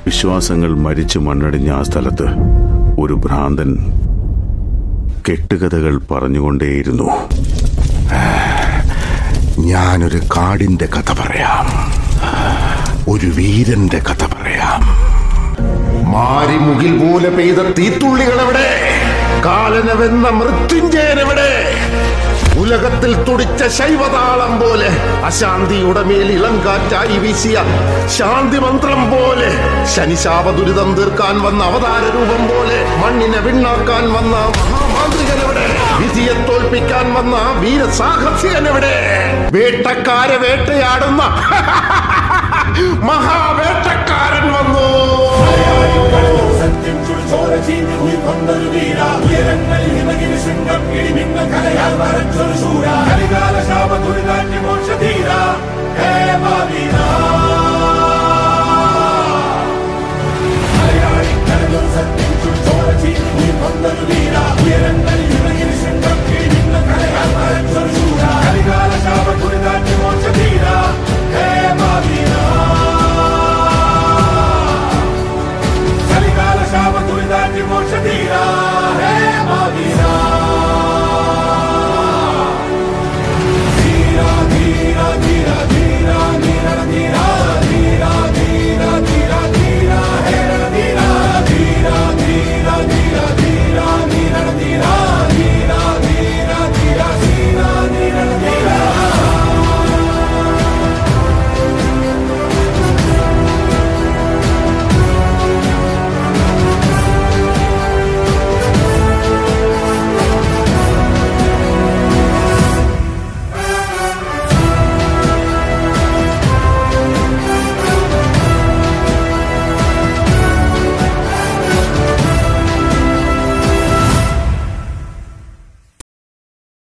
വിശ്വാസങ്ങൾ മരിച്ചു മണ്ണടിഞ്ഞ ആ സ്ഥലത്ത് ഒരു ഭ്രാന്തൻ കെട്ടുകഥകൾ പറഞ്ഞുകൊണ്ടേയിരുന്നു ഞാനൊരു കാടിന്റെ കഥ പറയാം ഒരു വീരന്റെ കഥ പറയാം മാരിമുകിൽ പോലെ പെയ്ത തീത്തുള്ളികൾ എവിടെ കാലനവെന്ന മൃത്യുഞ്ജയനെവിടെ ഉലകത്തിൽ തുടിച്ച ശൈവതാളം പോലെ അശാന്തിയുടെ മേൽ ഇളങ്കാറ്റായി വീശിയ ശാന്തി മന്ത്രം പോലെ ശനിശാപ ദുരിതം തീർക്കാൻ വന്ന അവതാര രൂപം പോലെ മണ്ണിനെ വിണ്ണാക്കാൻ വന്ന മഹാമാന്ത്രികനെവിടെ വിധിയെ തോൽപ്പിക്കാൻ വന്ന വീരസാഹസികനെവിടെ വേട്ടക്കാരെ വേട്ടയാടുന്ന മഹാവേട്ടക്കാരൻ വന്നു